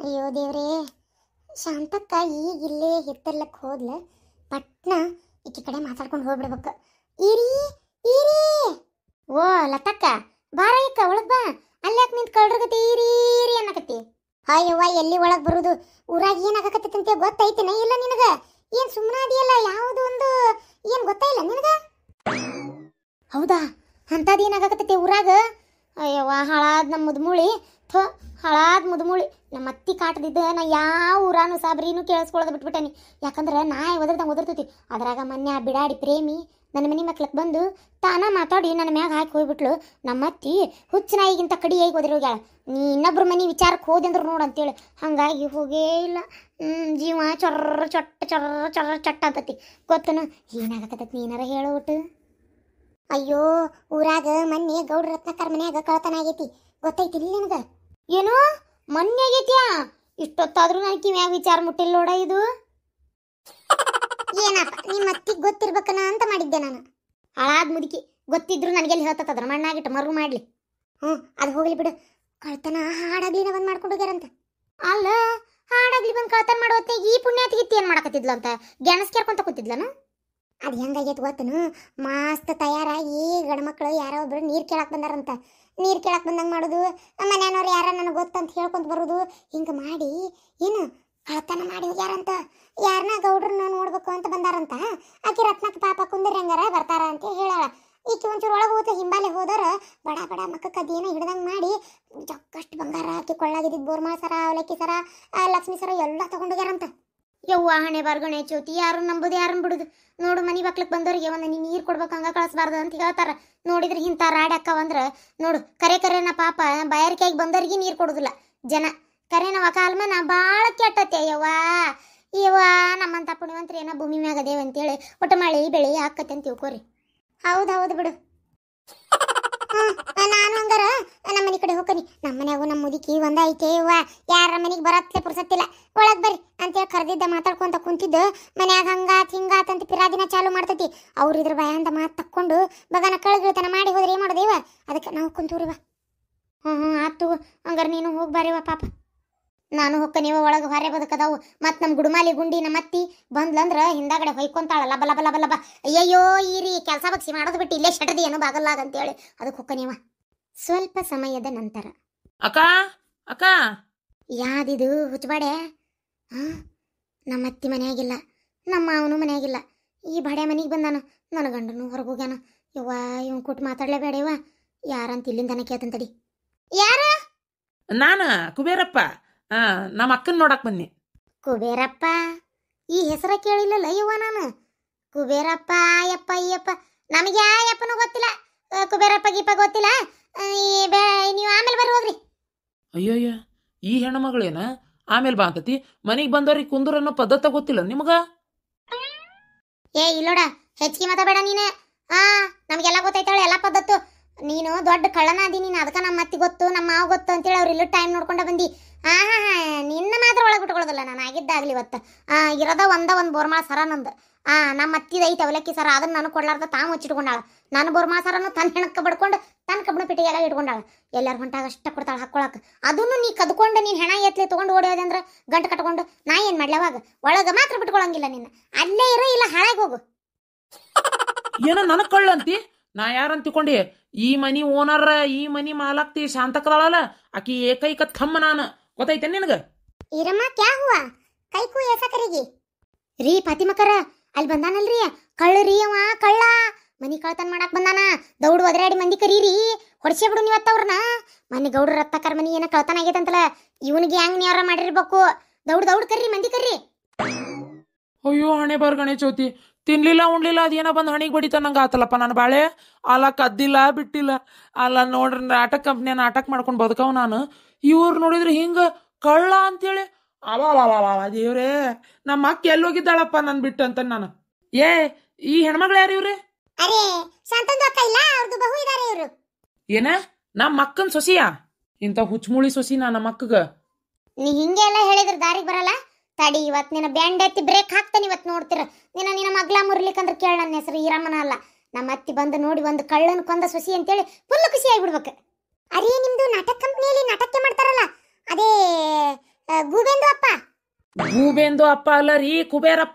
ಅಯ್ಯೋ ದೇವ್ರೇ ಶಾಂತಕ್ಕ ಈಗ ಇಲ್ಲೇ ಹಿತ್ತರ್ಲಕ್ಕೆ ಹೋದ್ಲ ಪಟ್ನ ಈಕಿ ಕಡೆ ಮಾತಾಡ್ಕೊಂಡು ಹೋಗ್ಬಿಡ್ಬೇಕು ಈರಿ ಈರಿ ಓ ಲತಕ್ಕ ಬಾರ ಇಕ್ಕ ಒಳಗ್ ಬಾ ಅಲ್ಲಾಕ್ ನಿಂತ್ ಕಳ್ರಗತಿ ಈರಿ ಈರಿ ಅನ್ನಕತ್ತಿ ಅಯ್ಯವ್ವ ಎಲ್ಲಿ ಒಳಗ್ ಬರುದು ಊರಾಗ ಏನ್ ಆಗಕತ್ತೈತೆ ಗೊತ್ತೈತೇನ ಇಲ್ಲ ನಿನಗ ಏನ್ ಸುಮ್ಮನೆ ಅದಿಯಲ್ಲ ಯಾವುದು ಒಂದು ಏನ್ ಗೊತ್ತಾಯಿಲ್ಲ ನಿನಗ ಹೌದಾ ಅಂಥದ್ದು ಏನಾಗಕತ್ತೈತಿ ಊರಾಗ ಅಯ್ಯವ್ವ ಹಾಳಾದ್ ನಮ್ಮ ಮುದ್ಮುಳಿ ಥೋ ಹಾಳಾದ್ ಮುದ್ಮುಳಿ ನಮ್ಮ ಅತ್ತಿ ಕಾಟದಿದ್ದ ನಾ ಯಾವ ಊರಾನು ಸಾಬ್ರಿನೂ ಕೇಳಿಸ್ಕೊಳ್ಳೋದು ಬಿಟ್ಬಿಟ್ಟೇನಿ ಯಾಕಂದ್ರೆ ನಾಯಿ ಒದರ್ದಂಗೆ ಒದರ್ತೈತಿ ಅದ್ರಾಗ ಮೊನ್ನೆ ಆ ಬಿಡಾಡಿ ಪ್ರೇಮಿ ನನ್ನ ಮನೆ ಮಕ್ಳಕ್ಕೆ ಬಂದು ತಾನ ಮಾತಾಡಿ ನನ್ನ ಮ್ಯಾಗ ಹಾಕಿ ಹೋಗ್ಬಿಟ್ಲು ನಮ್ಮ ಅತ್ತಿ ಹುಚ್ಚ ನಾಯಿಗಿಂತ ಕಡಿಯಾಗಿ ಒದರೋಗ್ಯಾಳ ನೀ ಇನ್ನೊಬ್ರ ಮನೆ ವಿಚಾರಕ್ಕೆ ಹೋದೆ ಅಂದ್ರೆ ನೋಡು ಅಂತೇಳಿ ಹಾಗಾಗಿ ಹೋಗೇ ಇಲ್ಲ ಹ್ಮ್, ಜೀವ ಚೊರ್ರ ಚೊಟ್ಟ ಚೊರ್ರ ಚೊರ್ರ ಚಟ್ಟ ಅಂತತಿ ಗೊತ್ತನು ಏನಾಗತ್ತೈತಿ ನೀನಾರ ಹೇಳೋಬಿಟ್ಟು ಅಯ್ಯೋ ಊರಾಗ ಮೊನ್ನೆ ಗೌಡ್ರ ರತ್ನಕರ್ ಮನ್ಯಾಗ ಕಳತನ ಆಗೈತಿ ಗೊತ್ತೈತಿ ಇಲ್ಲ ನಿನಗ ಏನು ಮೊನ್ನೆ ಆಗೈತ್ಯಾ ಇಷ್ಟೊತ್ತಾದ್ರೂ ನನಗೆ ಕಿವ್ಯಾಗ ವಿಚಾರ ಮುಟ್ಟಿಲ್ಲ ನೋಡ ಇದು ಏನಪ್ಪ ನಿಮ್ಮ ಅತ್ತಿಗೆ ಗೊತ್ತಿರ್ಬೇಕನ ಅಂತ ಮಾಡಿದ್ದೆ ನಾನು ಹಾಳಾದ್ ಮುದುಕಿ ಗೊತ್ತಿದ್ರು ನನಗೆಲ್ಲಿ ಹೇಳ್ತದ ಅದ್ರ ಮಣ್ಣಾಗಿಟ್ಟು ಮರು ಮಾಡ್ಲಿ ಹ್ಞೂ ಅದು ಹೋಗ್ಲಿ ಬಿಡು ಕಳ್ತನ ಹಾಡಾಗ್ಲಿನ ಬಂದ್ ಮಾಡ್ಕೊಂಡು ಹೋಗ್ಯಾರಂತ ಅಲ್ಲ ಹಾಡಾಗ್ಲಿ ಬಂದ್ ಕಳ್ತನ ಮಾಡೋ ಹೊತ್ನ್ಯಾಗ ಈ ಪುಣ್ಯಾತಿಗಿತ್ತಿ ಏನ್ ಮಾಡಕತ್ತಿದ್ಲು ಅಂತ ಗೆಣಸ್ ಕೇರ್ಕೊಂತ ಕೂತಿದ್ಲನ ಅದು ಹೆಂಗಾಗೈತೆ ಗೊತ್ತನು ಮಸ್ತ್ ತಯಾರಾಗಿ ಗಂಡ್ಮಕ್ಳು ಯಾರೋ ಒಬ್ರು ನೀರು ಕೇಳಕ್ ಬಂದಾರಂತ ನೀರು ಕೇಳಕ್ ಬಂದಂಗೆ ಮಾಡೋದು ಮನ್ಯಾನವ್ರು ಯಾರ ನನಗೆ ಗೊತ್ತಂತ ಹೇಳ್ಕೊಂತ ಬರೋದು ಹಿಂಗೆ ಮಾಡಿ ಏನು ಕಳ್ತನ ಮಾಡಿ ಹೋಗ್ಯಾರಂತ ಯಾರನ್ನ ಗೌಡ್ರನ್ನ ನೋಡ್ಬೇಕು ಅಂತ ಬಂದಾರಂತ ಆಕಿ ರತ್ನಕ್ಕೆ ಪಾಪ ಕುಂದರ್ ಹೆಂಗಾರ ಬರ್ತಾರ ಅಂತ ಹೇಳಾಳ ಈಕಿ ಒಂಚೂರು ಒಳಗೆ ಹೋತ ಹಿಂಬಾಲೆ ಹೋದರ ಬಡ ಬಡ ಮಕ್ಕಕ್ಕೆ ಅದೇನೋ ಹಿಡ್ದಂಗೆ ಮಾಡಿ ಜಕ್ಕಷ್ಟು ಬಂಗಾರ ಆಕಿ ಕೊಳ್ಳಾಗಿದ್ದಿದ್ದು ಬೋರ್ಮಾ ಸರ ಅವಲಕ್ಕಿ ಸರ ಆ, ಲಕ್ಷ್ಮಿ ಸರ ಎಲ್ಲ ತಗೊಂಡೋಗ್ಯಾರಂತ ಯವ್ವ ಹಣೆ ಬರ್ಗಣೆ ಚೋತಿ ಯಾರು ನಂಬುದು ಯಾರನ್ನ ಬಿಡುದು ನೋಡು ಮನಿ ಬಕ್ಲಕ್ ಬಂದವ್ರಿಗೆ ಒಂದು ನೀ ನೀರು ಕೊಡ್ಬೇಕು ಹಂಗ ಕಳಿಸ್ಬಾರ್ದು ಅಂತ ಹೇಳ್ತಾರ ನೋಡಿದ್ರೆ ಇಂಥ ರಾಡ್ ಅಕ್ಕವಂದ್ರ ನೋಡು ಕರೆ ಕರೆನ ಪಾಪ ಬಾಯಾರಿಕೆಯಾಗಿ ಬಂದವ್ರಿಗೆ ನೀರು ಕೊಡುದಿಲ್ಲ ಜನ ಕರೆನ ವಕಾಲ್ಮನ ಭಾಳ ಕೆಟ್ಟತೆ ಯವ್ವ ಯವ್ವ ನಮ್ಮಂತ ಪುಣ್ಯವಂತ್ರಿ ಏನೋ ಭೂಮಿ ಮ್ಯಾಗ ಅದೇವ ಅಂತೇಳಿ ಒಟ್ಟು ಮಳೆ ಬೆಳೆ ಹಾಕತ್ತೆ ಅಂತ ತಿಳ್ಕೊರಿ ಹೌದು ಹೌದು ಬಿಡು ಹ್ಮ್, ನಾನು ಹಂಗಾರ ನಮ್ಮ ಮನೆ ಕಡೆ ಹೋಗ್ಕನಿ ನಮ್ಮ ಮನ್ಯಾಗು ನಮ್ಮ ಮುದುಕಿ ಒಂದ ಐತೆ ಯವ್ವ ಯಾರ ಮನೆಗೆ ಬರತ್ಲೆ ಪುರ್ಸತ್ತಿಲ್ಲ ಒಳಗ್ ಬರ್ರಿ ಅಂತೇಳಿ ಕರೆದಿದ್ದ ಮಾತಾಡ್ಕೊಂತ ಕುಂತಿದ್ದು ಮನ್ಯಾಗ ಹಂಗಾತ್ ಹಿಂಗಾತ್ ಅಂತ ಪಿರಾದಿನ ಚಾಲು ಮಾಡ್ತೈತಿ ಅವ್ರ ಇದ್ರ ಭಯಾಂದ ಮಾತು ತಕ್ಕೊಂಡು ಬಗನ ಕಳ್ಗಿಳ್ತನ ಮಾಡಿ ಹೋದ್ರೆ ಏನ್ ಮಾಡೋದೇವ ಅದಕ್ಕೆ ನಾವು ಕುಂತೂರಿವ ಹ್ಞೂ ಹ್ಞೂ ಆತು ಹಂಗಾರ ನೀನು ಹೋಗಿ ಬಾರಿವ ಪಾಪ ನಾನು ಹೊಕ್ಕನಿವ ಒಳಗೆ ಹೊರೆ ಬದುಕದಾವು ಮತ್ತು ನಮ್ಮ ಗುಡುಮಾಲಿ ಗುಂಡಿ ನಮ್ಮ ಅತ್ತಿ ಬಂದ್ಲಂದ್ರ ಹಿಂದಾಗಡೆ ಹೊಯ್ಕೊಂತಾಳ ಲಬ ಲಬ ಲಬ ಲಬ ಅಯ್ಯಯ್ಯೋ ಈ ರೀ ಕೆಲಸ ಬಗ್ಸಿ ಮಾಡೋದು ಬಿಟ್ಟು ಇಲ್ಲೇ ಶಟದಿ ಏನು ಬಾಗಲ್ಲಾಗ ಅಂತೇಳಿ ಅದಕ್ಕೆ ಹೊಕ್ಕನಿವ ಸ್ವಲ್ಪ ಸಮಯದ ನಂತರ ಅಕ್ಕ ಅಕ್ಕ ಯಾದಿದು ಹುಚ್ಚಬಾಡೆ ಹಾಂ ನಮ್ಮ ಅತ್ತಿ ಮನೆಯಾಗಿಲ್ಲ ನಮ್ಮ ಮಾವನು ಮನೆಯಾಗಿಲ್ಲ ಈ ಬಡೆ ಮನೆಗೆ ಬಂದಾನ ನನ್ನ ಗಂಡನು ಹೊರಗೆ ಹೋಗ್ಯಾನ ಯವ್ವ ಇವ್ನು ಕೊಟ್ಟು ಮಾತಾಡ್ಲೇಬೇಡ ಯವ್ವ ಯಾರಂತ ಇಲ್ಲಿಂದನೇ ಕೇಳ್ತಾನೆ ತಡಿ ಯಾರ ನಾನ ಕುಬೇರಪ್ಪ ಆ ನಮ್ಮ ಅಕ್ಕನ ನೋಡಕ್ ಬನ್ನಿ ಕುಬೇರಪ್ಪ ಈ ಹೆಸರ ಕೇಳಿಲ್ಲಲ್ಲ ಯವ್ವ ನಾನು ಕುಬೇರಪ್ಪ ಆಯಪ್ಪ ಅಯ್ಯಪ್ಪ ನಮಗೆ ಆ ಯಪ್ಪನೂ ಗೊತ್ತಿಲ್ಲ ಆ, ಕುಬೇರಪ್ಪ ಗೀಪ ಗೊತ್ತಿಲ್ಲ ಆ, ಈ ಬೇ ನೀವು ಆಮೇಲೆ ಬರ್ರಿ ಹೋಗ್ರಿ ಅಯ್ಯಯ್ಯ ಈ ಹೆಣ್ಮಗಳೇನ ಆಮೇಲೆ ಬಾ ಅಂತತಿ ಮನೆಗೆ ಬಂದವ್ರಿಗೆ ಕುಂದ್ರ ಅನ್ನೋ ಪದ್ಧತಿ ಗೊತ್ತಿಲ್ಲ ನಿಮಗ ಏ ಇಲ್ಲೋಡ ಹೆಚ್ಚಿಗೆ ಮಾತಾಬೇಡ ನೀನು ಆ ನಮಗೆಲ್ಲ ಗೊತ್ತೈತಾಳೆ ಎಲ್ಲ ಪದ್ಧತ್ತು ನೀನು ದೊಡ್ಡ ಕಳ್ಳನ ಅದಿ ನೀನು ಅದಕ್ಕೆ ನಮ್ಮ ಅತ್ತಿ ಗೊತ್ತು ನಮ್ಮ ಮಾವ ಗೊತ್ತು ಅಂತೇಳಿ ಅವ್ರು ಇಲ್ಲೂ ಟೈಮ್ ನೋಡ್ಕೊಂಡ ಬಂದಿ ಆ ಹಾ ಹಾ ನಿನ್ನ ಮಾತ್ರ ಒಳಗೆ ಬಿಟ್ಕೊಳ್ಳೋದಿಲ್ಲ ನಾನು ಆಗಿದ್ದಾಗ್ಲಿ ಇವತ್ತು ಆ ಇರೋದ ಒಂದ ಒಂದು ಬೋರ್ಮಾಳ ಸರ ನಂದು ಆ ನಮ್ಮ ಅತ್ತಿದ ಐತೆ ಅವಲಕ್ಕಿ ಸರ ಅದನ್ನ ನಾನು ಕೊಡ್ಲಾರ್ದ ತಾ ಮುಚ್ಚಿಟ್ಕೊಂಡಾಳ ನಾನು ಬೋರ್ಮಾಳ ಸರನು ತನ್ನ ಹೆಣಕ್ಕೆ ಬಡ್ಕೊಂಡು ತನ್ನ ಕಬ್ಬಣ ಪೆಟ್ಟಿಗೆಲ್ಲ ಇಟ್ಕೊಂಡಾಳ ಎಲ್ಲಾರ ಹೊಂಟಾಗ ಅಷ್ಟ ಕೊಡ್ತಾಳ ಹಾಕೊಳಕ್ ಅದನ್ನು ನೀ ಕದ್ಕೊಂಡು ನೀನು ಹೆಣ ಎತ್ಲಿ ತಗೊಂಡು ಓಡೋದೆ ಅಂದ್ರೆ ಗಂಟು ಕಟ್ಕೊಂಡು ನಾ ಏನು ಮಾಡ್ಲಿ ಅವಾಗ ಒಳಗೆ ಮಾತ್ರ ಬಿಟ್ಕೊಳಂಗಿಲ್ಲ ನಿನ್ನ ಅಲ್ಲೇ ಇರು ಇಲ್ಲ ಹಾಳಾಗಿ ಹೋಗು ಏನ ನನಗ್ ಕಳ್ಳ ಅಂತಿ ನಾ ಯಾರಂತ ತಿಳ್ಕೊಂಡಿ ಈ ಮನಿ ಓನರ್ ಈ ಮನಿ ಮಾಲಕ್ತಿ ಶಾಂತಕದಾಳಲ್ಲ ಆಕಿ ಏಕೈಕ ಥಮ್ಮ ನಾನು ಗೊತ್ತೈತೆ ನಿನಗ ಇರಮ್ಮ ಕ್ಯಾ ಹುವಾ ಕೈಕು ಏಸ ಕರಿಗಿ ರೀ ಫಾತಿಮಕರ ಅಲ್ಲಿ ಬಂದಾನಲ್ರಿ ಕಳ್ಳರಿ ಅವ ಕಳ್ಳ ಮನಿ ಕಳ್ತನ ಮಾಡಕ್ ಬಂದಾನ ದೌಡ್ ಒದರಾಡಿ ಮಂದಿ ಕರೀರಿ ಹೊಡ್ಸೇ ಬಿಡು ನೀವತ್ತ ಅವ್ರನ್ನ ಮನೆ ಗೌಡ್ರ ರತ್ತಕರ್ ಮನಿ ಏನ ಕಳ್ತನ ಆಗೈತಂತಲ್ಲ ಇವನಿಗೆ ಹೆಂಗ್ ನೀವ್ರ ಮಾಡಿರ್ಬೇಕು ದೌಡ್ ದೌಡ್ ಕರ್ರಿ ಮಂದಿ ಕರ್ರಿ ಅಯ್ಯೋ ಹಣೆ ಬರ್ಗಣೆ ಚೌತಿ ತಿನ್ಲಿಲ್ಲ ಉಣ್ಲಿಲ್ಲ ಅದೇನೋ ಬಂದು ಹಣಿಗೆ ಬಡಿತ ನಂಗೆ ಆತಲ್ಲಪ್ಪ ನಾನು ಬಾಳೆ ಅಲ್ಲ ಕದ್ದಿಲ್ಲ ಬಿಟ್ಟಿಲ್ಲ ಅಲ್ಲ ನೋಡ್ರಿ ನಾಟಕ ಕಂಪ್ನಿಯ ನಾಟಕ ಮಾಡ್ಕೊಂಡು ಬದುಕವ್ ನಾನು ಇವ್ರು ನೋಡಿದ್ರೆ ಹಿಂಗ ಕಳ್ಳ ಅಂತೇಳಿ ಅವ ದೇವ್ರೇ ನಮ್ಮ ಅಕ್ಕ ಎಲ್ಲಿ ಹೋಗಿದ್ದಾಳಪ್ಪ ನನ್ ಬಿಟ್ಟು ಅಂತ ನಾನು ಏ ಈ ಹೆಣ್ಮಗಳು ಯಾರು ಇವ್ರಿ ಅರೆ ಶಾಂತಂದು ಅಕ್ಕ ಇಲ್ಲ ಅವ್ರದ್ದು ಬಹು ಇದಾರೆ ಇವರು ಏನ ನಮ್ಮ ಅಕ್ಕನ್ ಸೊಸಿಯಾ ಇಂಥ ಹುಚ್ಚಮುಳಿ ಸೊಸಿನಾ ನಮ್ಮ ಅಕ್ಕಗ ನೀ ಹಿಂಗೆ ಎಲ್ಲ ಹೇಳಿದ್ರ ದಾರಿಗೆ ಬರಲ್ಲ ತಡಿ ಇವತ್ ನಿನ್ನ ಬ್ಯಾಂಡ್ ಎತ್ತಿ ಬ್ರೇಕ್ ಹಾಕ್ತಾನೆ ಇವತ್ ನೋಡ್ತೀರ ನಿನ್ನ ನಿನ್ನ ಮಗ್ಲ ಮುರ್ಲಿಕ್ಕಂದ್ರ ಕೇಳ ನನ್ನ ಹೆಸರು ಈರಮ್ಮನ ಅಲ್ಲ ನಮ್ಮ ಅತ್ತಿ ಬಂದು ನೋಡಿ ಒಂದು ಕಳ್ಳನ ಕೊಂದ ಸೊಸಿ ಅಂತೇಳಿ ಫುಲ್ ಖುಷಿ ಆಗ್ಬಿಡ್ಬೇಕು ಅರೇ ನಿಮ್ದು ನಾಟಕ ಕಂಪ್ನಿಯಲ್ಲಿ ನಾಟಕ ಮಾಡ್ತಾರಲ್ಲ ಅದೇ ಆ, ಗೂಬೆ ಗೂಬೆಂದು ಅಪ್ಪ ಅಲ್ಲ ರೀ ಕುಬೇರಪ್ಪ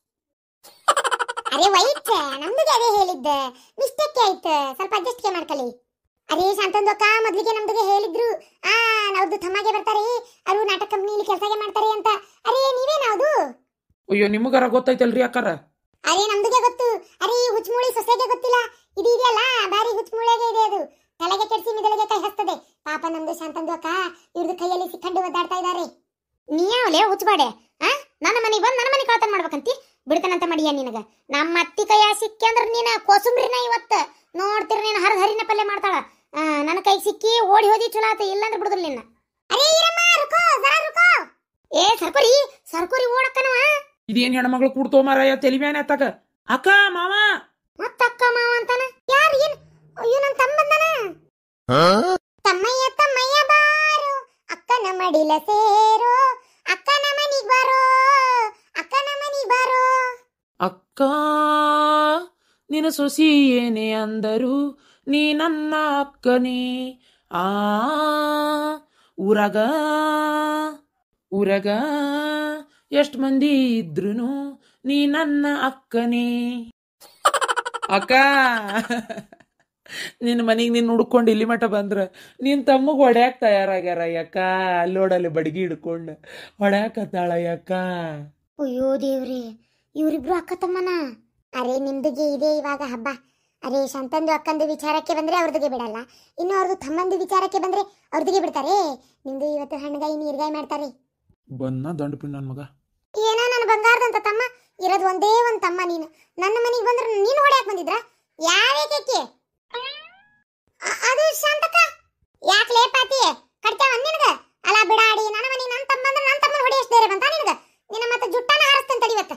ಅರೆ ವೈಟ್ ನಮ್ದುಗೆ ಅದೇ ಹೇಳಿದ್ದೆ ಮಿಸ್ಟೇಕ್ ಆಯ್ತು ಸ್ವಲ್ಪ ಅಡ್ಜಸ್ಟ್ ಮಾಡ್ಕೊಳ್ಳಿ ಅರೇ ಶಾಂತಂದಕ್ಕ ಮೊದ್ಲಿಗೆ ನಮ್ದುಗೆ ಹೇಳಿದ್ರು ಆ ನಾವ್ದು ತಮ್ಮಗೆ ಬರ್ತಾರೆ ಅವರು ನಾಟಕ ಕಂಪ್ನಿಲಿ ಕೆಲಸಗೆ ಮಾಡ್ತಾರೆ ಅಂತ ಅರೇ ನೀವೇನದು ಅಯ್ಯೋ ನಿಮಗಾರ ಗೊತ್ತೈತಲ್ರಿ ಅಕ್ಕಾರ ಅರೇ ನಮ್ದುಗೆ ಗೊತ್ತು ಅರೇ ಈ ಹುಚ್ಚಮೂಳಿ ಸೊಸೆಗೆ ಗೊತ್ತಿಲ್ಲ ಇದು ಇದೆಯಲ್ಲ ಬಾರಿ ಹುಚ್ಚಮೂಳೆಗೆ ಇದೆ ಅದು ತಲೆಗೆ ಕೆಡಿಸಿ ಮಿದಲಿಗೆ ಕೈ ಹಸ್ತದೆ ಪಾಪ ನಮ್ದು ಶಾಂತಂದು ಅಕ್ಕ ಇವ್ರದ್ದು ಕೈಯಲ್ಲಿ ಸಿಕ್ಕಂಡು ಒದ್ದಾಡ್ತಾ ಇದ್ದಾರೆ ನೀಯಾವಲೇ ಹುಚ್ಚಬಾಡೆ ಆ ನನ್ನ ಮನೆಗೆ ಬಂದು ನನ್ನ ಮನೆ ಕಳತನ ಮಾಡ್ಬೇಕಂತಿ ಬಿಡ್ತಾನಂತ ಮಾಡಿಯ ನಿನಗ ನಮ್ಮ ಅತ್ತಿ ಕೈಯ ಸಿಕ್ಕಿ ಅಂದ್ರ ನೀನ ಕೋಸುಂಬ್ರಿನ ಇವತ್ತ ನೋಡ್ತಿರ ನೀನು ಹರಿದ ಹರಿನ ಪಲ್ಯ ಮಾಡ್ತಾಳ ಆ, ನನ್ನ ಕೈ ಸಿಕ್ಕಿ ಓಡಿ ಹೋದಿ ಚಲೋ ಆತ ಇಲ್ಲಂದ್ರ ಬಿಡುದಿಲ್ಲ ನಿನ್ನ ಅರೇ ಈರಮ್ಮ ರುಕೋ ಜರಾ ರುಕೋ ಏ ಸರ್ಕೋರಿ ಸರ್ಕೋರಿ ಓಡಕ್ಕನವ ಇದೇನ್ ಹೆಣ್ಮಗಳು ಕೂಡ್ತೋ ಮಾರಾಯ ತಲಿ ಮ್ಯಾನೆ ಅತ್ತಾಗ ಅಕ್ಕ ಮಾವ ಮತ್ತ ಅಕ್ಕ ಮಾವ ಅಂತಾನ ಯಾರು ಏನ್ ಅಯ್ಯೋ ನನ್ ತಮ್ಮ ಬಂದಾನ ತಮ್ಮಯ್ಯ ತಮ್ಮಯ್ಯ ಬಾರು ಅಕ್ಕನ ಮಡಿಲ ಸೇರೋ ಅಕ್ಕನ ಮನಿಗ್ ಬಾರೋ ಅಕ್ಕನ ಮನಿಗ್ ಬಾರೋ ಅಕ್ಕ ನಿನ್ನ ಸೊಸಿ ಏನೇ ಅಂದರು ನೀ ನನ್ನ ಅಕ್ಕನೇ ಆ ಊರಾಗ ಊರಾಗ ಎಷ್ಟು ಮಂದಿ ಇದ್ರುನು ನೀ ನನ್ನ ಅಕ್ಕನೇ ಅಕ್ಕ ನಿನ್ನ ಮನೆಗೆ ನೀನು ಹುಡ್ಕೊಂಡು ಇಲ್ಲಿ ಮಠ ಬಂದ್ರ ನಿನ್ನ ತಮ್ಮಗ್ ಹೊಡ್ಯಾಕ್ ತಯಾರಾಗ್ಯಾರ ಯಕ್ಕ ಅಲ್ಲೋಡಲ್ಲಿ ಬಡ್ಗಿ ಹಿಡ್ಕೊಂಡು ಹೊಡ್ಯಾಕತ್ತಾಳ ಯಕ್ಕ ಅಯ್ಯೋ ದೇವ್ರಿ ಇವ್ರಿಬ್ರು ಅಕ್ಕ ತಮ್ಮನ ಅರೆ ನಿಮ್ದುಗೆ ಇದೆ ಇವಾಗ ಹಬ್ಬ ಅರೆ ಶಾಂತಂದು ಅಕ್ಕಂದು ವಿಚಾರಕ್ಕೆ ಬಂದ್ರೆ ಅವ್ರದಿಗೆ ಬಿಡಲ್ಲ ಇನ್ನು ಅವ್ರದ್ದು ತಮ್ಮಂದು ವಿಚಾರಕ್ಕೆ ಬಂದ್ರೆ ಅವ್ರದಿಗೆ ಬಿಡ್ತಾರೆ ನಿಮ್ದು ಇವತ್ತು ಹಣ್ಣಗಾಯಿ ನೀರ್ಗಾಯಿ ಮಾಡ್ತಾರೆ ಬನ್ನ ದಂಡ ಪಿಂಡ್ ನನ್ ಮಗ ಏನೋ ನನ್ನ ಬಂಗಾರದಂತ ತಮ್ಮ ಇರೋದು ಒಂದೇ ಒಂದ್ ತಮ್ಮ ನೀನು ನನ್ನ ಮನೆಗೆ ಬಂದ್ರೆ ನೀನು ಹೊಡ್ಯಾಕ್ ಬಂದಿದ್ರ ಯಾವೇಕೆ ಅದು ಶಾಂತಕ ಯಾಕ್ಲೇ ಪಾತಿ ಕಡ್ತೇವ ನಿನಗ ಅಲ್ಲ ಬಿಡಾಡಿ ನನ್ನ ಮನೆ ನನ್ನ ತಮ್ಮ ಅಂದ್ರೆ ನನ್ನ ತಮ್ಮನ ಹೊಡೆಯಷ್ಟು ಧೈರ್ಯ ಬಂತ ನಿನಗ ನಿನ್ನ ಮತ್ತೆ ಜುಟ್ಟನ ಹಾರಿಸ್ತೇನೆ ತಡಿವತ್ತ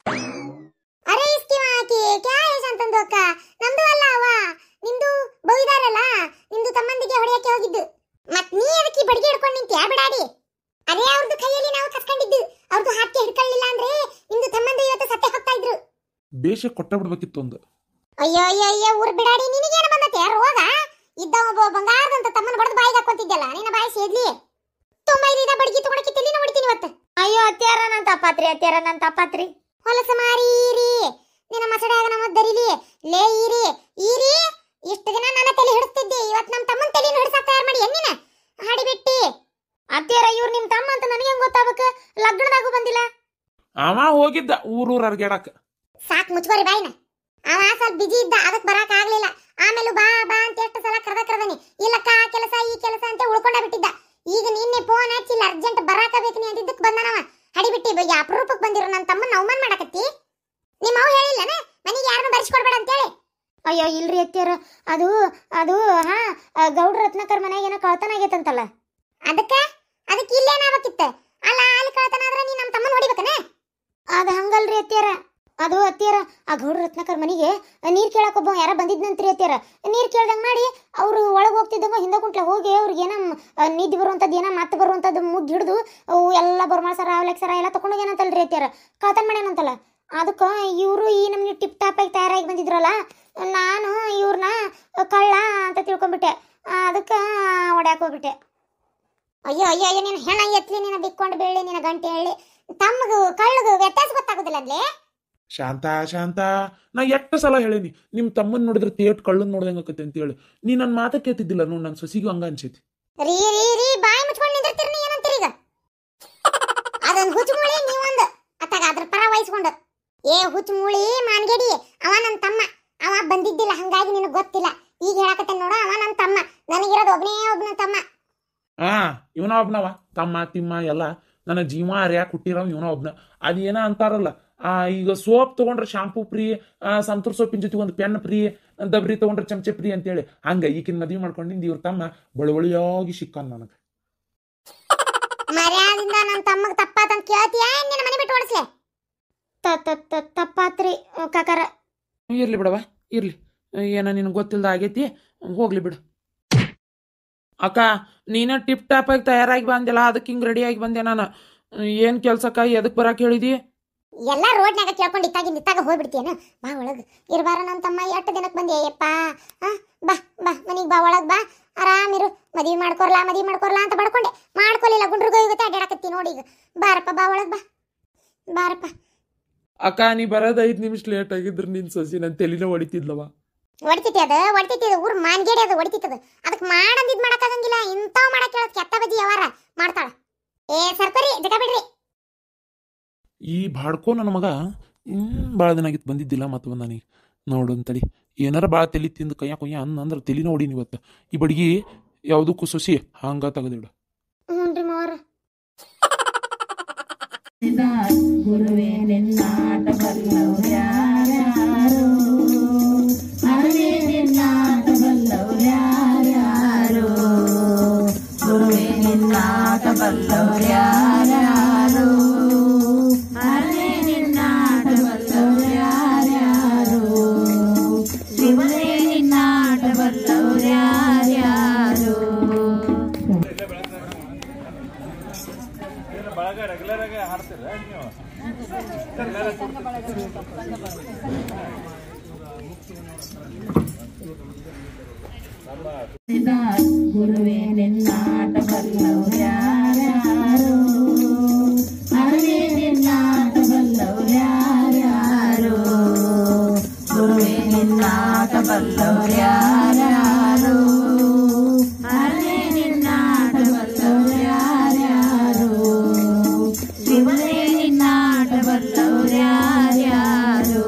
ಅರೆ ಇಸ್ಕಿವ ಆಕಿ ಕ್ಯಾ ಹೇ ಶಾಂತಂದು ಅಕ್ಕ ನಮ್ದು ಅಲ್ಲ ಅವ ನಿಮ್ದು ಬೈದಾರಲ್ಲ ನಿಮ್ದು ತಮ್ಮಂದಿಗೆ ಹೊಡೆಯಕ್ಕೆ ಹೋಗಿದ್ದು ಮತ್ ನೀ ಅದಕ್ಕೆ ಬಡಿಗೆ ಹಿಡ್ಕೊಂಡು ನಿಂತ್ಯಾ ಬಿಡಾಡಿ ಅದೇ ಅವ್ರದ್ದು ಕೈಯಲ್ಲಿ ನಾವು ಕಸ್ಕೊಂಡಿದ್ದು ಅವ್ರದ್ದು ಹಾಕಿ ಹಿಡ್ಕೊಳ್ಳಿಲ್ಲ ಅಂದ್ರೆ ನಿಮ್ದು ತಮ್ಮಂದು ಇವತ್ತು ಸತ್ತೆ ಹೋಗ್ತಾ ಇದ್ರು ಬೇಷ ಕೊಟ್ಟ ಬಿಡ್ಬೇಕಿತ್ತು ಒಂದು ಅಯ್ಯೋ ಅಯ್ಯೋ ಅಯ್ಯೋ ಊರ್ ಬಿಡಾಡಿ ನಿನಗೇನು ಬಂದತೆ ರೋಗ ಇದ್ದ ಒಬ್ಬ ಬಂಗಾರದಂತ ತಮ್ಮನ ಬಡದು ಬಾಯಿಗೆ ಹಾಕೊಂತಿದ್ದಲ್ಲ ನಿನ್ನ ಬಾಯಿ ಸೇದ್ಲಿ ತುಂಬ ಇಲ್ಲಿದ ಬಡಗಿ ತಗೊಳಕ್ಕೆ ತಲೆನ ಹೊಡಿತೀನಿ ಇವತ್ತು ಅಯ್ಯೋ ಅತ್ಯಾರ ನನ್ನ ತಪ್ಪಾತ್ರಿ ಅತ್ಯಾರ ನನ್ನ ತಪ್ಪಾತ್ರಿ ಹೊಲಸ ಮಾರೀರಿ ನಿನ್ನ ಮಸಡ್ಯಾಗ ನಮ್ಮ ದರಿಲಿ ಲೇ ಈರಿ ಈರಿ ಇಷ್ಟು ದಿನ ನನ್ನ ತಲೆ ಹಿಡಿಸ್ತಿದ್ದೆ ಇವತ್ತು ನಮ್ಮ ತಮ್ಮನ ತಲೆನ ಹಿಡಿಸಕ್ ತಯಾರು ಮಾಡಿ ಎನ್ನಿನ ಹಾಡಿಬಿಟ್ಟಿ ಅತ್ಯಾರ ಇವ್ರು ನಿಮ್ಮ ತಮ್ಮ ಅಂತ ನನಗೆ ಹೆಂಗ್ ಗೊತ್ತಾಗಬೇಕು ಲಗ್ನದಾಗೂ ಬಂದಿಲ್ಲ ಅವ ಹೋಗಿದ್ದ ಊರೂರ್ ಅರ್ಗ್ಯಾಡಕ ಸಾಕ್ ಮುಚ್ಕೋರಿ ಬಾಯಿನ ಅವ ಸ್ವಲ್ಪ ಬಿಜಿ ಇದ್ದ ಅದಕ್ಕೆ ಬರಾಕ್ ಆಗ್ಲಿಲ್ಲ ಆಮೇಲೆ ಬಾ ಬಾ ಅಂತ ಎಷ್ಟು ಸಲ ಕರೆದ ಕರೆದನಿ ಇಲ್ಲಕ್ಕ ಆ ಕೆಲಸ ಈ ಕೆಲಸ ಅಂತ ಉಳ್ಕೊಂಡ ಬಿಟ್ಟಿದ್ದ ಈಗ ನಿನ್ನೆ ಫೋನ್ ಹಚ್ಚಿಲ್ಲ ಅರ್ಜೆಂಟ್ ಬರಾಕ ಬೇಕನಿ ಅಂತಿದ್ದಕ್ಕೆ ಬಂದನವ ಹಡಿಬಿಟ್ಟಿ ಬೈ ಅಪರೂಪಕ್ಕೆ ಬಂದಿರೋ ನನ್ನ ತಮ್ಮನ ಅವಮಾನ ಮಾಡಕತ್ತಿ ನಿಮ್ಮ ಅವ್ ಹೇಳಿಲ್ಲನ ಮನೆಗೆ ಯಾರನ್ನು ಬರ್ಸ್ಕೊಡ್ಬೇಡ ಅಂತೇಳಿ ಅಯ್ಯೋ ಇಲ್ರಿ ಅತ್ತಿಯರ ಅದು ಅದು ಹಾ ಆ, ಗೌಡ್ರ ರತ್ನಾಕರ್ ಮನೆಗೆ ಏನೋ ಕಳ್ತನ ಆಗೈತಂತಲ್ಲ ಅದಕ್ಕೆ ಅದಕ್ಕೆ ಇಲ್ಲೇನಾಗಬೇಕಿತ್ತ ಅಲ್ಲ ಅಲ್ಲಿ ಕಳ್ತನ ಆದ್ರೆ ನೀ ನಮ್ಮ ತಮ್ಮನ ಹೊಡಿಬೇಕನ ಅದು ಹಂಗಲ್ರಿ ಅತ್ತಿಯರ ಅದು ಅತ್ತಿಯರ ಆ ಗೌಡ್ರ ರತ್ನಾಕರ್ ಮನೆಗೆ ನೀರ್ ಕೇಳಕ್ ಒಬ್ಬ ಯಾರ ಬಂದಿದ್ನಂತ್ರಿ ಅತ್ತಿಯರ ನೀರ್ ಕೇಳ್ದಂಗ್ ಮಾಡಿ ಅವ್ರು ಒಳಗ್ ಹೋಗ್ತಿದ್ದಂಗ ಹಿಂದ ಕುಂಟ್ಲ ಹೋಗಿ ಅವ್ರಿಗೆ ಏನ ನಿದ್ದೆ ಬರುವಂತದ್ದು ಏನ ಮತ್ತೆ ಬರುವಂತದ್ದು ಮುಗ್ಗಿ ಹಿಡಿದು ಅವು ಎಲ್ಲ ಬರ್ಮಾಳ ಸರ ಅವಲೆಕ್ ಸರ ಎಲ್ಲ ತಗೊಂಡು ಏನಂತಲ್ರಿ ಅತ್ತಿಯರ ಕಳ್ತನ ಮಾಡ್ಯಾನಂತಲ್ಲ ಅದಕ್ಕೆ ಇವರು ಈ ನಮ್ಗೆ ಟಿಪ್ ಟಾಪ್ ಆಗಿ ತಯಾರಾಗಿ ಬಂದಿದ್ರಲ್ಲ ನಾನು ಇವ್ರನ್ನ ಕಳ್ಳ ಅಂತ ತಿಳ್ಕೊಂಡ್ಬಿಟ್ಟೆ ಅದಕ್ಕೆ ಹೊಡ್ಯಾಕ್ ಹೋಗ್ಬಿಟ್ಟೆ ಅಯ್ಯೋ ಅಯ್ಯೋ ಅಯ್ಯೋ ನೀನು ಹೆಣ ಎತ್ಲಿ ನೀನು ಬಿಕ್ಕೊಂಡು ಬೀಳಿ ನಿನ್ನ ಗಂಟೆ ಹೇಳಿ ತಮ್ಮಗೂ ಕಳ್ಳಗೂ ವ್ಯತ್ಯಾಸ ಗೊತ್ತಾಗೋದಿಲ್ಲ ಅನ್ಲೇ ಶಾಂತ ಶಾಂತ ನಾ ಎಷ್ಟು ಸಲ ಹೇಳೀನಿ ನಿಮ್ ತಮ್ಮನ್ ನೋಡಿದ್ರೆ ತೇಟ್ ಕಳ್ಳನ್ ನೋಡ್ದಂಗ ಆಕತಿ ಅಂತ ಹೇಳಿ ನೀ ನನ್ನ ಮಾತ ಕೇಳ್ತಿದ್ದಿಲ್ಲ ನೋಡ್ ನನ್ನ ಸೊಸಿಗೂ ಹಂಗ ಅನ್ಸೈತಿ ರೀ ರೀ ರೀ ಬಾಯಿ ಮುಚ್ಕೊಂಡು ನಿಂದಿರ್ತೀರಿ ನೀ ಏನಂತೀರಿ ಈಗ ಅದೊಂದು ಹುಚ್ಚು ಮೂಳಿ ನೀವೊಂದು ಅತ್ತಾಗ ಅದ್ರ ಪರ ವಹಿಸ್ಕೊಂಡು ಏ ಹುಚ್ಚು ಮೂಳಿ ಮಾನ್ಗೇಡಿ ಅವ ನನ್ನ ತಮ್ಮ ಅವ ಬಂದಿದ್ದಿಲ್ಲ ಹಂಗಾಗಿ ನಿನಗೆ ಗೊತ್ತಿಲ್ಲ ಈಗ ಹೇಳಕತ್ತೆ ನೋಡು ಅವ ನನ್ನ ತಮ್ಮ ನನಗಿರೋದು ಒಬ್ಬನೇ ಒಬ್ಬನ ತಮ್ಮ ಆ ಇವನ ಒಬ್ನವ ತಮ್ಮ ತಿಮ್ಮ ಎಲ್ಲ ನನ್ನ ಜೀವ ಅರ್ಯಾಕ್ ಹುಟ್ಟಿರವ ಇವನ ಒಬ್ನ ಅದೇನ ಅಂತಾರಲ್ಲ ಆ ಈಗ ಸೋಪ್ ತಗೊಂಡ್ರೆ ಶಾಂಪೂ ಫ್ರೀ ಸಂತೂರ್ ಸೋಪಿನ ಜೊತೆ ಒಂದು ಪೆನ್ ಫ್ರೀ ದಬ್ರಿ ತಗೊಂಡ್ರೆ ಚಮಚೆ ಫ್ರೀ ಅಂತೇಳಿ ಹಂಗ ಈಕಿನ ಮದ್ವಿ ಮಾಡ್ಕೊಂಡಿಂದ ಇವ್ರ ತಮ್ಮ ಬಳುವಳಿಯಾಗಿ ಸಿಕ್ಕಾನ ನನಗೆ ಮರ್ಯಾದಿಂದ ನನ್ನ ತಮ್ಮಗ್ ತಪ್ಪಾತಂತ ಕೇಳ್ತೀಯ ನಿನ್ನ ಮನೆ ಬಿಟ್ಟು ಓಡಿಸ್ಲೆ ತಪ್ಪಾತ್ರಿ ಕಾಕಾರ ಇರ್ಲಿ ಬಿಡವ ಇರ್ಲಿ ಏನ ನಿನಗೆ ಗೊತ್ತಿಲ್ದ ಆಗೈತಿ ಹೋಗ್ಲಿ ಬಿಡು ಅಕ್ಕ ನೀನ ಟಿಪ್ ಟಾಪ್ ಆಗಿ ತಯಾರಾಗಿ ಬಂದಿಲ್ಲ ಅದಕ್ಕೆ ಹಿಂಗೆ ರೆಡಿಯಾಗಿ ಬಂದೆ ನಾನು ಏನು ಕೆಲ್ಸಕ್ಕ ಎದಕ್ಕೆ ಬರಕ್ಕೆ ಹೇಳಿದಿ ಎಲ್ಲ ರೋಡ್ನಾಗ ಕೇಳ್ಕೊಂಡು ಇತ್ತಾಗಿಂದ ಇತ್ತಾಗ ಹೋಗ್ಬಿಡ್ತೀಯನ ಬಾ ಒಳಗ್ ಇರ್ಬಾರ ನನ್ನ ತಮ್ಮ ಎಷ್ಟು ದಿನಕ್ಕೆ ಬಂದೆ ಯಪ್ಪ ಆ ಬಾ ಬಾ ಮನಿಗೆ ಬಾ ಒಳಗ್ ಬಾ ಆರಾಮಿರು ಮದ್ವಿ ಮಾಡ್ಕೊರ್ಲಾ ಮದ್ವಿ ಮಾಡ್ಕೊರ್ಲಾ ಅಂತ ಬಡ್ಕೊಂಡೆ ಮಾಡ್ಕೊಲಿಲ್ಲ ಗುಂಡ್ರಿಗೂ ಇವತ್ತೆ ಅಡ್ಡಾಡಕತ್ತಿ ನೋಡಿ ಈಗ ಬಾರಪ್ಪ ಬಾ ಒಳಗ್ ಬಾ ಬಾರಪ್ಪ ಅಕ್ಕ ನೀ ಬರೋದ್ ಐದ್ ನಿಮಿಷ ಲೇಟ್ ಆಗಿದ್ರ ನಿನ್ ಸಸಿ ನನ್ ತಲೆನ ಹೊಡಿತಿದ್ಲವ ಹೊಡಿತೈತಿ ಅದ ಹೊಡಿತೈತಿ ಅದು ಊರ್ ಮಾನ್ಗೇಡಿ ಅದು ಹೊಡಿತೈತದ ಅದಕ್ಕೆ ಮಾಡಂದ್ ಇದ್ ಮಾಡಕ್ಕಾಗಂಗಿಲ್ಲ ಇಂಥವ್ ಮಾಡಕ್ ಹೇಳೋದ್ ಕೆತ್ತ ಬಜ್ಜಿ ಯಾವಾರ ಮಾಡ್ತಾಳ ಏ ಸರ್ಕೋರಿ ಜಗ ಬಿಡ್ರಿ ಈ ಬಾಡ್ಕೋ ನನ್ನ ಮಗ ಭಾಳ ದಿನ ಆಗಿತ್ತು ಬಂದಿದ್ದಿಲ್ಲ ಮತ್ತು ಬಂದ ನನಗೆ ನೋಡು ಅಂತಳಿ ಏನಾರ ಭಾಳ ತಲಿ ತಿಂದು ಕೈಯ ಕೊಯ್ಯ ಅನ್ನ ಅಂದ್ರೆ ತಲಿನ ಹೊಡೀನಿ ಇವತ್ತು ಈ ಬಡ್ಗಿ ಯಾವುದಕ್ಕೂ ಸೊಸಿ ಹಂಗ ತೆಗೆದಿಡು ಹ್ಞೂನ್ರಿ ಮಾವರ ಗುರುವೇ ನಿನ್ನಾಟ ಬಲ್ಲವ್ರ್ಯಾರ್ಯಾರು ಹರೇ ನಿನ್ನಾಟ ಬಲ್ಲವ್ರ್ಯಾರ್ಯಾರು ಗುರುವೇ ನಿನ್ನಾಟ ಬಲ್ಲವ್ರ್ಯಾರ್ಯಾರು ಹರೇ ನಿನ್ನಾಟ ಬಲ್ಲವ್ರ್ಯಾರ್ಯಾರು ಶಿವನೇ ನಿನ್ನಾಟ ಬಲ್ಲವ್ರ್ಯಾರ್ಯಾರು ಗುರುವೇ ನಿನ್ನಾಟ ಬಲ್ಲವ್ರ್ಯಾರ್ಯಾರು ಹರೇ ನಿನ್ನಾಟ ಬಲ್ಲವ್ರ್ಯಾರ್ಯಾರು ಗುರುವೇ ನಿನ್ನಾಟ ಬಲ್ಲವ್ರ್ಯಾರ್ಯಾರು ಹರೇ ನಿನ್ನಾಟ ಬಲ್ಲವ್ರ್ಯಾರ್ಯಾರು ಶಿವನೇ ನಿನ್ನಾಟ ಬಲ್ಲವ್ರ್ಯಾರ್ಯಾರು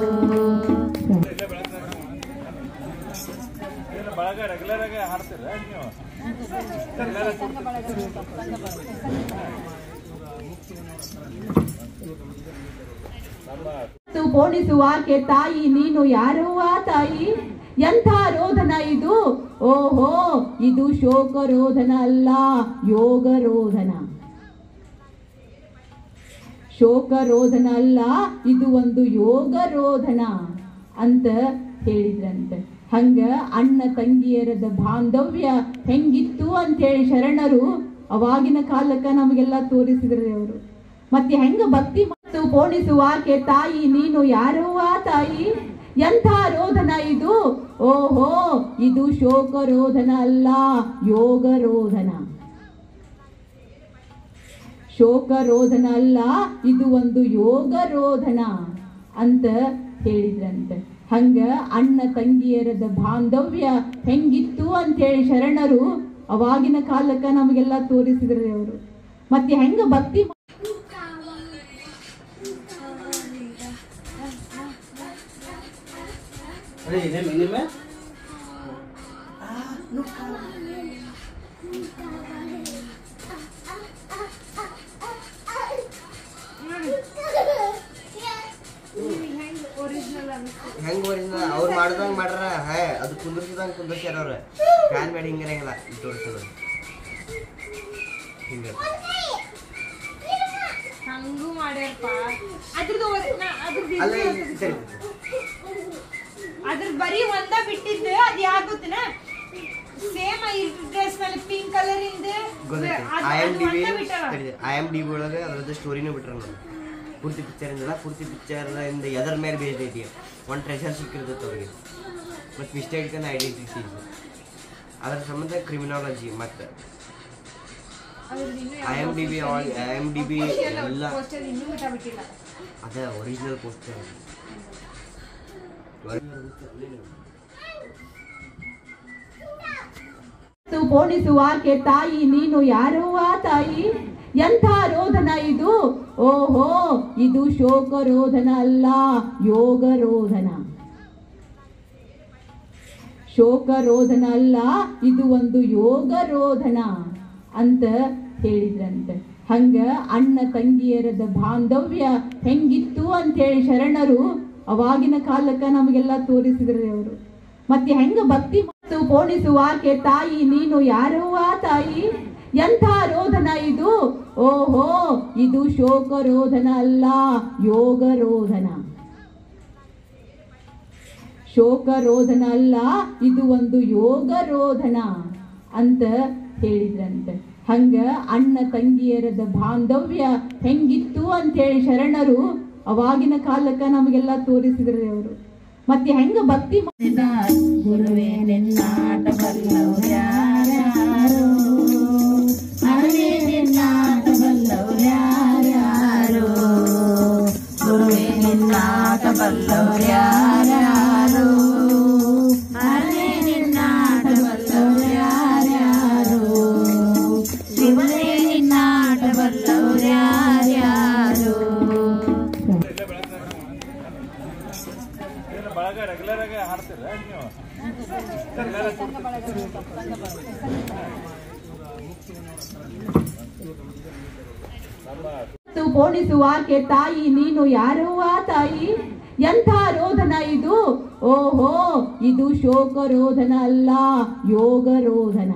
ಮತ್ತು ಪೋಣಿಸುವಾಕೆ ತಾಯಿ ನೀನು ಯಾರುವ ತಾಯಿ ಎಂಥ ರೋಧನ ಇದು ಓಹೋ ಇದು ಶೋಕ ರೋಧನ ಅಲ್ಲ ಯೋಗ ರೋಧನ ಶೋಕ ರೋಧನ ಅಲ್ಲ ಇದು ಒಂದು ಯೋಗ ರೋಧನ ಅಂತ ಹೇಳಿದ್ರಂತೆ ಹಂಗ ಅಣ್ಣ ತಂಗಿಯರದ ಬಾಂಧವ್ಯ ಹೆಂಗಿತ್ತು ಅಂತ ಹೇಳಿ ಶರಣರು ಅವಾಗಿನ ಕಾಲಕ್ಕ ನಮಗೆಲ್ಲ ತೋರಿಸಿದ್ರಿ ಅವರು ಮತ್ತೆ ಹೆಂಗ ಭಕ್ತಿ ಮತ್ತು ಪೋಣಿಸುವಾಕೆ ತಾಯಿ ನೀನು ಯಾರುವ ತಾಯಿ ಎಂಥ ರೋಧನ ಇದು ಓಹೋ ಇದು ಶೋಕ ರೋಧನ ಅಲ್ಲ ಯೋಗ ರೋಧನ ಶೋಕ ರೋಧನ ಅಲ್ಲ ಇದು ಒಂದು ಯೋಗ ರೋಧನ ಅಂತ ಹೇಳಿದ್ರಂತೆ ಹಂಗ ಅಣ್ಣ ತಂಗಿಯರದ ಬಾಂಧವ್ಯ ಹೆಂಗಿತ್ತು ಅಂತ ಹೇಳಿ ಶರಣರು ಅವಾಗಿನ ಕಾಲಕ್ಕ ನಮಗೆಲ್ಲ ತೋರಿಸಿದ್ರಿ ಅವರು ಮತ್ತೆ ಹೆಂಗ ಭಕ್ತಿ अरे इन्हें मिली में ಹೆಂಗ್ ಒರಿಜಿನಲ್ ಅವ್ರು ಮಾಡ್ದಂಗ್ ಮಾಡ್ರ ಹೇ ಅದು ಕುಂದರ್ಸಿದಂಗ್ ಕುಂದರ್ಸ್ಯಾರ ಅವ್ರ ಫ್ಯಾನ್ ಮಾಡಿ ಹಿಂಗಿರಂಗಿಲ್ಲ ಇದು ತೋರಿಸೋದು ಹಿಂಗ ಹಂಗೂ ಮಾಡ್ಯಾರಪ್ಪ ಅದ್ರದ್ದು ಒರ್- ನಾ- ಅದ್ರದ್ದು ಅಲ್ಲ ಇದು ಇಲ್ಲಿ ಸರಿ ಅದ್ರ ಬರೀ ಒಂದ ಬಿಟ್ಟಿದ್ದು ಅದ್ ಯಾವ್ದು ಗೊತ್ತೇನ ಸೇಮ್ ಡ್ರೆಸ್ ಮೇಲೆ ಪಿಂಕ್ ಕಲರ್ ಇಂದ ಗೊತ್ತೈತಿ I M D B I M D B ಒಳಗೆ ಅದ್ರದ್ದು ಸ್ಟೋರಿನೂ ಬಿಟ್ರ ನಾನು ಪೂರ್ತಿ ಪಿಕ್ಚರ್ ಇಂದಲ್ಲ ಪೂರ್ತಿ ಪಿಕ್ಚರ್ ಇಂದ ಎದರ್ ಮೇಲೆ ಬೇಸ್ಡ್ ಐತಿ ಒಂದು ಟ್ರೆಷರ್ ಸಿಕ್ಕಿರ್ತೈತೆ ಅವ್ರಿಗೆ ಮತ್ತು ಮಿಸ್ಟೇಕ್ ಐಡೆಂಟಿಟಿ ಅದ್ರ ಸಂಬಂಧ ಕ್ರಿಮಿನಾಲಜಿ ಮತ್ತು I M D B I M D B ಎಲ್ಲ ಪೋಸ್ಟರ್ ಇನ್ನೂ ಬಿಟ್ಟ ಬಿಟ್ಟಿಲ್ಲ ಅದೇ ಒರಿಜಿನಲ್ ಪೋಸ್ಟರ್ ಮತ್ತು ಪೋಣಿಸುವಾಕೆ ತಾಯಿ ನೀನು ಯಾರುವ ತಾಯಿ ಎಂಥ ರೋಧನ ಇದು ಓಹೋ ಇದು ಶೋಕ ರೋಧನ ಅಲ್ಲ ಯೋಗ ರೋಧನ ಶೋಕ ರೋಧನ ಅಲ್ಲ ಇದು ಒಂದು ಯೋಗ ರೋಧನ ಅಂತ ಹೇಳಿದ್ರಂತೆ ಹಂಗ ಅಣ್ಣ ತಂಗಿಯರದ ಬಾಂಧವ್ಯ ಹೆಂಗಿತ್ತು ಅಂತ ಹೇಳಿ ಶರಣರು ಅವಾಗಿನ ಕಾಲಕ್ಕ ನಮಗೆಲ್ಲ ತೋರಿಸಿದ್ರಿ ಅವರು ಮತ್ತೆ ಹೆಂಗ ಭಕ್ತಿ ಮತ್ತು ಪೋಣಿಸುವಾಕೆ ತಾಯಿ ನೀನು ಯಾರುವ ತಾಯಿ ಎಂಥ ರೋಧನ ಇದು ಓಹೋ ಇದು ಶೋಕ ರೋಧನ ಅಲ್ಲ ಯೋಗ ರೋಧನ ಶೋಕ ರೋಧನ ಅಲ್ಲ ಇದು ಒಂದು ಯೋಗ ರೋಧನ ಅಂತ ಹೇಳಿದ್ರಂತೆ ಹಂಗ ಅಣ್ಣ ತಂಗಿಯರದ ಬಾಂಧವ್ಯ ಹೆಂಗಿತ್ತು ಅಂತ ಹೇಳಿ ಶರಣರು ಅವಾಗಿನ ಕಾಲಕ್ಕ ನಮಗೆಲ್ಲ ತೋರಿಸಿದ್ರಿ ಅವರು ಮತ್ತೆ ಹೆಂಗ ಭಕ್ತಿ ಮಾ- ಗುರುವೇ ನಿನ್ನಾಟ ಬಲ್ಲವ್ರ್ಯಾರ್ಯಾರು ಹರೇ ನಿನ್ನಾಟ ಬಲ್ಲವ್ರ್ಯಾರ್ಯಾರು ಗುರುವೇ ನಿನ್ನಾಟ ಬಲ್ಲವ್ರ್ಯಾರ್ಯಾರು ಹರೇ ನಿನ್ನಾಟ ಬಲ್ಲವ್ರ್ಯಾರ್ಯಾರು ಶಿವನೇ ನಿನ್ನಾಟ ಬಲ್ಲವ್ರ್ಯಾರ್ಯಾರು ಮತ್ತು ಪೋಣಿಸುವಾಕೆ ತಾಯಿ ನೀನು ಯಾರವ್ವ ತಾಯಿ ಎಂಥ ರೋಧನ ಇದು ಓಹೋ ಇದು ಶೋಕ ರೋಧನ ಅಲ್ಲ ಯೋಗ ರೋಧನ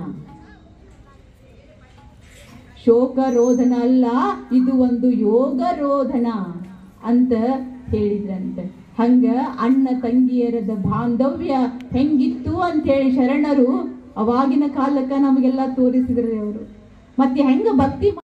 ಶೋಕ ರೋಧನ ಅಲ್ಲ ಇದು ಒಂದು ಯೋಗ ರೋಧನ ಅಂತ ಹೇಳಿದ್ರಂತೆ ಹಂಗ ಅಣ್ಣ ತಂಗಿಯರದ ಬಾಂಧವ್ಯ ಹೆಂಗಿತ್ತು ಅಂತ ಹೇಳಿ ಶರಣರು ಅವಾಗಿನ ಕಾಲಕ್ಕ ನಮಗೆಲ್ಲ ತೋರಿಸಿದ್ರಿ ಅವರು ಮತ್ತೆ ಹೆಂಗ ಭಕ್ತಿ